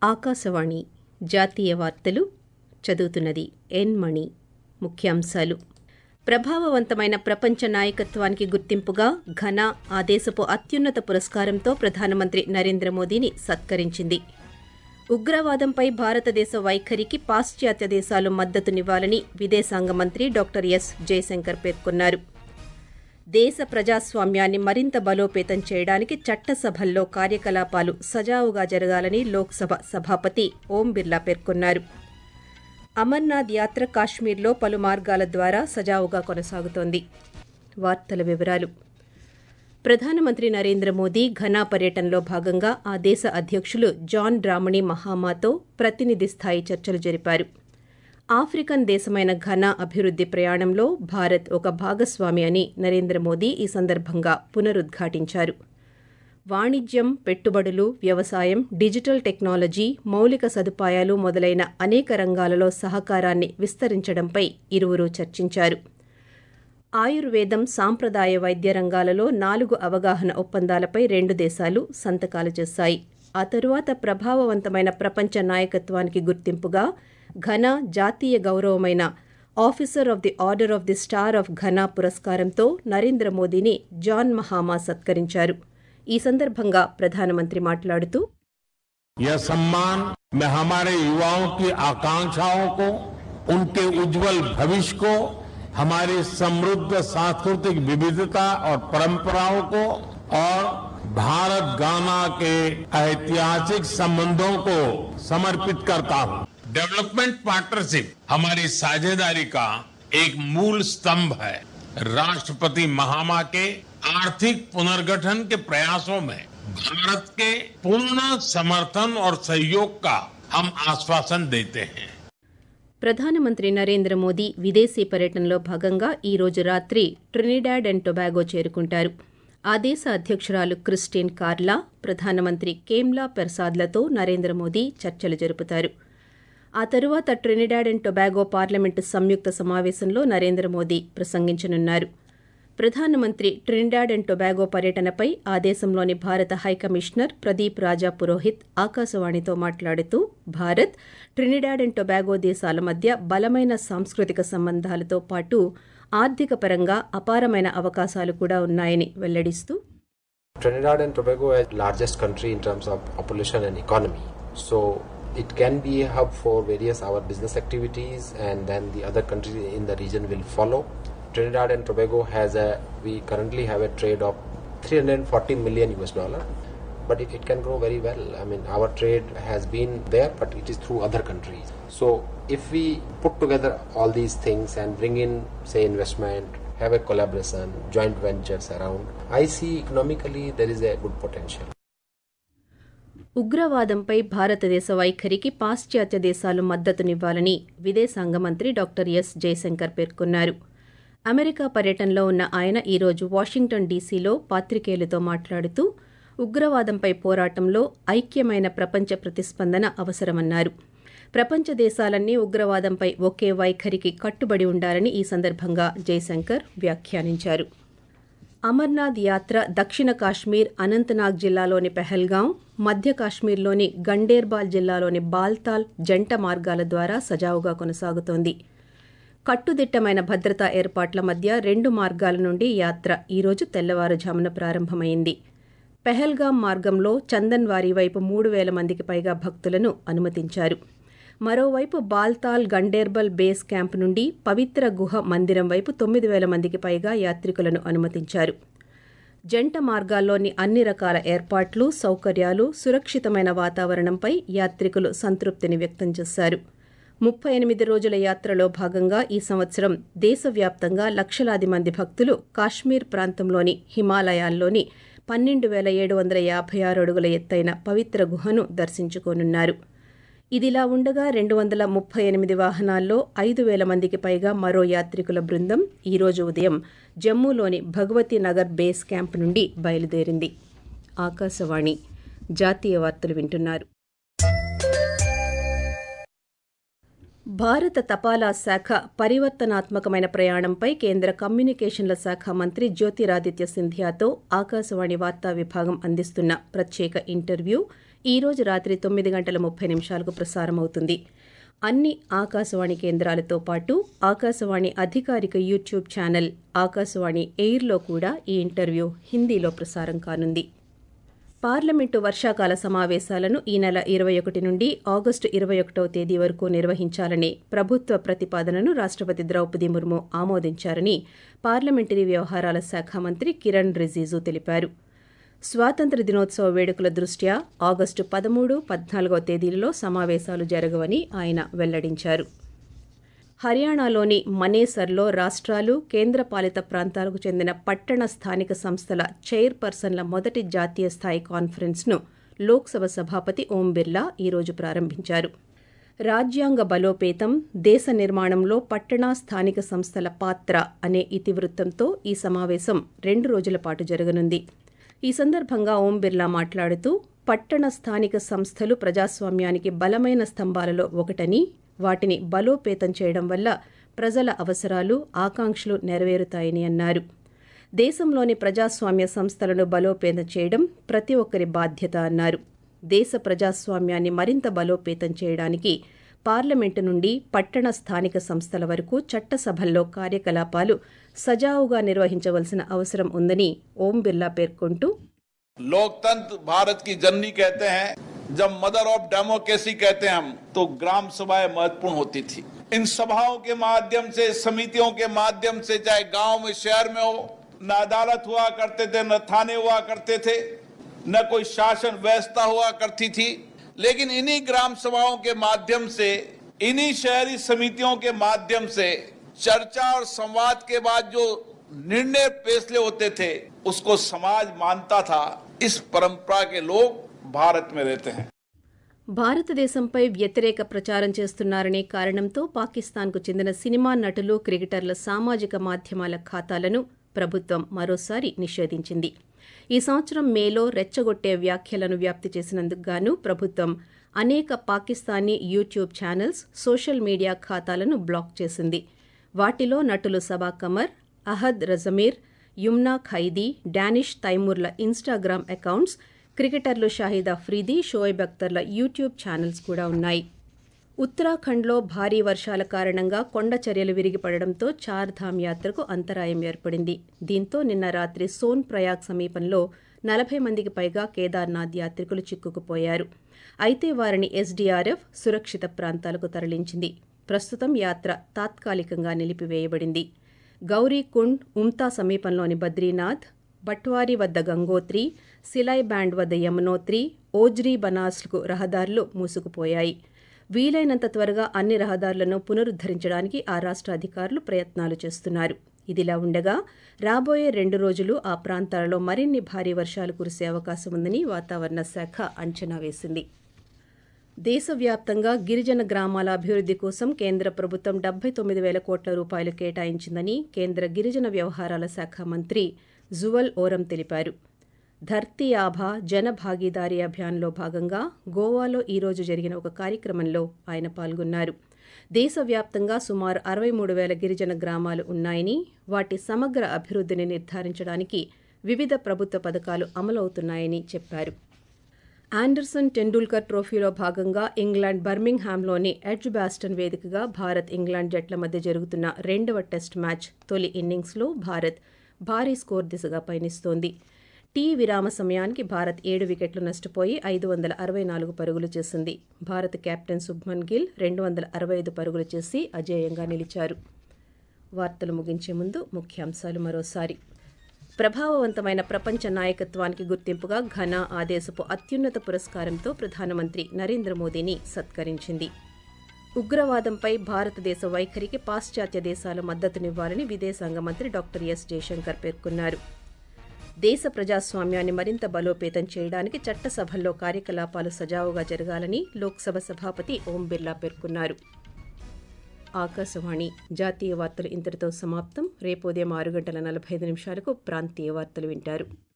ఆకాశవాణి జాతీయ వార్తలు చదువుతున్నది ఎన్ మణి ముఖ్యాంశాలు ప్రభావవంతమైన ప్రపంచ నాయకత్వానికి గుర్తింపుగా ఘన ఆ దేశపు అత్యున్నత పురస్కారంతో ప్రధానమంత్రి నరేంద్ర మోదీని సత్కరించింది ఉగ్రవాదంపై భారతదేశ వైఖరికి పాశ్చాత్య దేశాలు మద్దతునివ్వాలని విదేశాంగ మంత్రి డాక్టర్ ఎస్ జయశంకర్ పేర్కొన్నారు దేశ ప్రజాస్వామ్యాన్ని మరింత బలోపేతం చేయడానికి చట్టసభల్లో కార్యకలాపాలు సజావుగా జరగాలని లోక్సభ సభాపతి ఓం బిర్లా పేర్కొన్నారు అమర్నాథ్ యాత్ర కాశ్మీర్లో పలు మార్గాల ద్వారా సజావుగా కొనసాగుతోంది వార్తల వివరాలు ప్రధానమంత్రి నరేంద్ర మోదీ ఘనా పర్యటనలో భాగంగా ఆ దేశ అధ్యక్షులు జాన్ డ్రామణి మహామాతో ప్రతినిధి స్థాయి చర్చలు జరిపారు ఆఫ్రికన్ దేశమైన ఘనా అభివృద్ది ప్రయాణంలో భారత్ ఒక భాగస్వామి అని నరేంద్ర మోదీ ఈ సందర్భంగా పునరుద్ఘాటించారు వాణిజ్యం పెట్టుబడులు వ్యవసాయం డిజిటల్ టెక్నాలజీ మౌలిక సదుపాయాలు మొదలైన అనేక రంగాలలో సహకారాన్ని విస్తరించడంపై ఇరువురు చర్చించారు ఆయుర్వేదం సాంప్రదాయ వైద్య రంగాలలో నాలుగు అవగాహన ఒప్పందాలపై రెండు దేశాలు సంతకాలు చేశాయి ఆ తరువాత ప్రభావవంతమైన ప్రపంచ నాయకత్వానికి గుర్తింపుగా ఘన జాతీయ గౌరవమైన officer of the order of the star of Ghana పురస్కారంతో నరేంద్ర మోదీని జాన్ మహామా సత్కరించారు ఈ సందర్భంగా ప్రధానమంత్రి మాట్లాడుతూ यह सम्मान मैं हमारे युवाओं की आकांक्षाओं को उनके उज्जवल भविष्य को हमारी समृद्ध सांस्कृतिक विविधता और परंपराओं को और भारत गाना के ऐतिहासिक संबंधों को समर्पित करता हूं डेवलपमेंट पार्टनरशिप हमारी साझेदारी का एक मूल स्तंभ है राष्ट्रपति महामा के आर्थिक पुनर्गठन के प्रयासों में भारत के पूर्ण समर्थन और सहयोग का हम आश्वासन देते हैं ప్రధానమంత్రి నరేంద్ర మోదీ విదేశీ పర్యటనలో భాగంగా ఈ రోజు రాత్రి ట్రినిడాడ్ అండ్ టొబాగో చేరుకుంటారు ఆ దేశ అధ్యక్షురాలు క్రిస్టిన్ కార్లా ప్రధానమంత్రి కేమ్లా పెర్సాద్లతో నరేంద్ర మోదీ చర్చలు జరుపుతారు ఆ తరువాత ట్రినిడాడ్ అండ్ టొబాగో పార్లమెంటు సంయుక్త సమావేశంలో నరేంద్ర మోదీ ప్రసంగించనున్నారు ప్రధానమంత్రి ట్రినిడాడ్ అండ్ టొబాగో పర్యటనపై ఆ దేశంలోని భారత హైకమిషనర్ ప్రదీప్ రాజా పురోహిత్ ఆకాశవాణితో మాట్లాడుతూ భారత్ ట్రినిడాడ్ అండ్ టొబాగో దేశాల మధ్య బలమైన సాంస్కృతిక సంబంధాలతో పాటు ఆర్థిక పరంగా అపారమైన అవకాశాలు కూడా ఉన్నాయని వెల్లడిస్తూ Trinidad and Tobago is the largest country in terms of population and economy. So it can be a hub for various our business activities and then the other countries in the region will follow. Trinidad and Tobago has a we currently have a trade of 340 million US dollar but it, it can grow very well. I mean our trade has been there but it is through other countries. So if we put together all these things and bring in say investment have a collaboration, joint ventures around. I see economically there is a good potential. ఉగ్రవాదంపై భారతదేశ వైఖరికి పాశ్చాత్య దేశాలు మద్దతునివ్వాలని విదేశాంగ మంత్రి doctor yes Jayashankar పేర్కొన్నారు America పర్యటనలో ఉన్న ఆయన ఈరోజు వాషింగ్టన్ డీసీలో పాత్రికేయులతో మాట్లాడుతూ ఉగ్రవాదంపై పోరాటంలో ఐక్యమైన ప్రపంచ ప్రతిస్పందన అవసరమన్నారు ప్రపంచ దేశాలన్నీ ఉగ్రవాదంపై ఒకే వైఖరికి కట్టుబడి ఉండాలని ఈ సందర్భంగా జయశంకర్ వ్యాఖ్యానించారు అమర్నాథ్ యాత్ర దక్షిణ కాశ్మీర్ అనంతనాగ్ జిల్లాలోని పెహల్గాం మధ్య కాశ్మీర్లోని గండేర్బాల్ జిల్లాలోని బాల్తాల్ జంట మార్గాల ద్వారా సజావుగా కొనసాగుతోంది కట్టుదిట్టమైన భద్రతా ఏర్పాట్ల మధ్య రెండు మార్గాల నుండి యాత్ర ఈరోజు తెల్లవారుజామున ప్రారంభమైంది పెహల్గాం మార్గంలో చందన్వారి వైపు మూడు వేల మందికి పైగా భక్తులను అనుమతించారు మరోవైపు బాల్తాల్ గండేర్బల్ బేస్ క్యాంప్ నుండి పవిత్ర గుహ మందిరం వైపు తొమ్మిది వేల మందికి పైగా యాత్రికులను అనుమతించారు జంట మార్గాల్లోని అన్ని రకాల ఏర్పాట్లు సౌకర్యాలు సురక్షితమైన వాతావరణంపై యాత్రికులు సంతృప్తిని వ్యక్తం చేశారు ముప్పై ఎనిమిది రోజుల యాత్రలో భాగంగా ఈ సంవత్సరం దేశవ్యాప్తంగా లక్షలాది మంది భక్తులు కాశ్మీర్ ప్రాంతంలోని హిమాలయాల్లోని పన్నెండు వేల ఏడు వందల యాభై ఆరు అడుగుల ఎత్తైన పవిత్ర గుహను దర్శించుకోనున్నారు ఇదిలా ఉండగా రెండు వందల ముప్పై ఎనిమిది వాహనాల్లో ఐదు వేల మందికి పైగా మరో యాత్రికుల బృందం ఈరోజు ఉదయం జమ్మూలోని భగవతి నగర్ బేస్ క్యాంప్ నుండి బయలుదేరింది ఆకాశవాణి జాతీయ వార్తలు వింటున్నారు భారత తపాలా శాఖ పరివర్తనాత్మకమైన ప్రయాణంపై కేంద్ర కమ్యూనికేషన్ల శాఖ మంత్రి జ్యోతిరాదిత్య సింధియాతో ఆకాశవాణి వార్తా విభాగం అందిస్తున్న ప్రత్యేక ఇంటర్వ్యూ ఈ రోజు రాత్రి తొమ్మిది గంటల ముప్పై నిమిషాలకు ప్రసారమవుతుంది అన్ని ఆకాశవాణి కేంద్రాలతో పాటు ఆకాశవాణి అధికారిక యూట్యూబ్ ఛానల్ ఆకాశవాణి ఎయిర్లో కూడా ఈ ఇంటర్వ్యూ హిందీలో ప్రసారం కానుంది పార్లమెంటు వర్షాకాల సమావేశాలను ఈ నెల ఇరవై ఒకటి నుండి ఆగస్టు ఇరవై ఒకటవ తేదీ వరకు నిర్వహించాలనే ప్రభుత్వ ప్రతిపాదనను రాష్టపతి ద్రౌపది ముర్ము ఆమోదించారని పార్లమెంటరీ వ్యవహారాల శాఖ మంత్రి కిరణ్ రిజిజు తెలిపారు స్వాతంత్ర దినోత్సవ వేడుకల దృష్ట్యా ఆగస్టు పదమూడు పద్నాలుగవ తేదీలలో సమావేశాలు జరగవని ఆయన వెల్లడించారు హర్యానాలోని మనేసర్లో రాష్ట్రాలు కేంద్రపాలిత ప్రాంతాలకు చెందిన పట్టణ స్థానిక సంస్థల చైర్పర్సన్ల మొదటి జాతీయ స్థాయి కాన్ఫరెన్స్ను లోక్సభ సభాపతి ఓం బిర్లా ఈరోజు ప్రారంభించారు రాజ్యాంగ బలోపేతం దేశ నిర్మాణంలో పట్టణ స్థానిక సంస్థల పాత్ర అనే ఇతివృత్తంతో ఈ సమావేశం రెండు రోజుల పాటు జరగనుంది ఈ సందర్భంగా ఓం బిర్లా మాట్లాడుతూ పట్టణ స్థానిక సంస్థలు ప్రజాస్వామ్యానికి బలమైన స్తంభాలలో ఒకటని వాటిని బలోపేతం చేయడం వల్ల ప్రజల అవసరాలు ఆకాంక్షలు నెరవేరుతాయని అన్నారు దేశంలోని ప్రజాస్వామ్య సంస్థలను బలోపేతం చేయడం ప్రతి ఒక్కరి బాధ్యత అన్నారు దేశ ప్రజాస్వామ్యాన్ని మరింత బలోపేతం చేయడానికి పార్లమెంటు నుండి పట్టణ స్థానిక సంస్థల వరకు చట్టసభల్లో కార్యకలాపాలు సజావుగా నిర్వహించవలసిన అవసరం ఉందని ఓం బిర్లా పేర్కొంటూ लोकतंत्र भारत की जननी कहते हैं जब मदर ऑफ डेमोक्रेसी कहते हैं हम तो ग्राम सभाएं महत्वपूर्ण होती थी इन सभाओं के माध्यम से समितियों के माध्यम से चाहे गांव में शहर में हो न अदालत हुआ करते थे न थाने हुआ करते थे न कोई शासन व्यवस्था हुआ करती थी लेकिन इन्हीं ग्राम सभाओं के माध्यम से इन्हीं शहरी समितियों के माध्यम से चर्चा और संवाद के बाद जो निर्णय फैसले होते थे उसको समाज मानता था इस परंपरा के लोग भारत में रहते हैं భారతదేశంపై వ్యతిరేక ప్రచారం చేస్తున్నారనే కారణంతో పాకిస్తాన్కు చెందిన సినిమా నటులు క్రికెటర్ల సామాజిక మాధ్యమాల ఖాతాలను ప్రభుత్వం మరోసారి నిషేధించింది ఈ సంవత్సరం మేలో రెచ్చగొట్టే వ్యాఖ్యలను వ్యాప్తి చేసినందుకు గాను ప్రభుత్వం అనేక Pakistani YouTube channels social media ఖాతాలను బ్లాక్ చేసింది వాటిలో నటులు సబా కమర్ అహద్ రజమీర్ యుమ్నా ఖైదీ డానిష్ తైమూర్ల ఇన్స్టాగ్రామ్ అకౌంట్స్ క్రికెటర్లు షాహిద్ అఫ్రీది షోయబ్ అఖ్తర్ల యూట్యూబ్ ఛానల్స్ కూడా ఉన్నాయి ఉత్తరాఖండ్లో భారీ వర్షాల కారణంగా కొండ చర్యలు విరిగిపడడంతో చార్ధామ్ యాత్రకు అంతరాయం ఏర్పడింది దీంతో నిన్న రాత్రి సోన్ ప్రయాగ్ సమీపంలో నలభై మందికి పైగా కేదార్నాథ్ యాత్రికులు చిక్కుకుపోయారు అయితే వారిని ఎస్డీఆర్ఎఫ్ సురక్షిత ప్రాంతాలకు తరలించింది ప్రస్తుతం యాత్ర తాత్కాలికంగా నిలిపివేయబడింది గౌరీకుండ్ ఉమ్తా సమీపంలోని బద్రీనాథ్ బట్వారి వద్ద గంగోత్రి సిలాయ్ బ్యాండ్ వద్ద యమునోత్రి ఓజ్రీ బనాస్లకు రహదారులు మూసుకుపోయాయి వీలైనంత త్వరగా అన్ని రహదారులను పునరుద్దరించడానికి ఆ రాష్ట్ర అధికారులు ప్రయత్నాలు చేస్తున్నారు ఇదిలా ఉండగా రాబోయే రెండు రోజులు ఆ ప్రాంతాలలో మరిన్ని భారీ వర్షాలు కురిసే అవకాశం ఉందని వాతావరణ శాఖ అంచనా వేసింది దేశవ్యాప్తంగా గిరిజన గ్రామాల అభివృద్ధి కోసం కేంద్ర ప్రభుత్వం డెబ్బై తొమ్మిది వేల కోట్ల రూపాయలు కేటాయించిందని కేంద్ర గిరిజన వ్యవహారాల శాఖ మంత్రి జువల్ ఓరం తెలిపారు ధర్తీ ఆభా జన భాగీదారీ అభియాన్లో భాగంగా గోవాలో ఈరోజు జరిగిన ఒక కార్యక్రమంలో ఆయన పాల్గొన్నారు దేశవ్యాప్తంగా సుమారు అరవై మూడు వేల గిరిజన గ్రామాలు ఉన్నాయని వాటి సమగ్ర అభివృద్ధిని నిర్ధారించడానికి వివిధ ప్రభుత్వ పథకాలు అమలవుతున్నాయని చెప్పారు ఆండర్సన్ టెండూల్కర్ ట్రోఫీలో భాగంగా ఇంగ్లాండ్ బర్మింగ్హామ్లోని ఎడ్జ్ బాస్టన్ వేదికగా భారత్ ఇంగ్లాండ్ జట్ల మధ్య జరుగుతున్న రెండవ టెస్ట్ మ్యాచ్ తొలి ఇన్నింగ్స్లో భారత్ భారీ స్కోర్ దిశగా పయనిస్తోంది టీ విరామ సమయానికి భారత్ ఏడు వికెట్లు నష్టపోయి ఐదు వందల అరవై నాలుగు పరుగులు చేసింది భారత కెప్టెన్ శుభ్మన్ గిల్ రెండు వందల అరవై ఐదు పరుగులు చేసి అజేయంగా నిలిచారు వార్తలు ముగించే ముందు ముఖ్యాంశాలు మరోసారి ప్రభావవంతమైన ప్రపంచ నాయకత్వానికి గుర్తింపుగా ఘన ఆదేశపు అత్యున్నత పురస్కారంతో ప్రధానమంత్రి నరేంద్ర మోదీని సత్కరించింది ఉగ్రవాదంపై భారతదేశ వైఖరికి పాశ్చాత్య దేశాల మద్దతునివ్వాలని విదేశాంగ మంత్రి డాక్టర్ ఎస్ జయశంకర్ పేర్కొన్నారు దేశ ప్రజాస్వామ్యాన్ని మరింత బలోపేతం చేయడానికి చట్టసభల్లో కార్యకలాపాలు సజావుగా జరగాలని లోక్సభ సభాపతి ఓం బిర్లా పేర్కొన్నారు ఆకాశవాణి జాతీయ వార్తలు ఇంతటితో సమాప్తం రేపు ఉదయం ఆరు గంటల నలభై ఐదు నిమిషాలకు ప్రాంతీయ వార్తలు వింటారు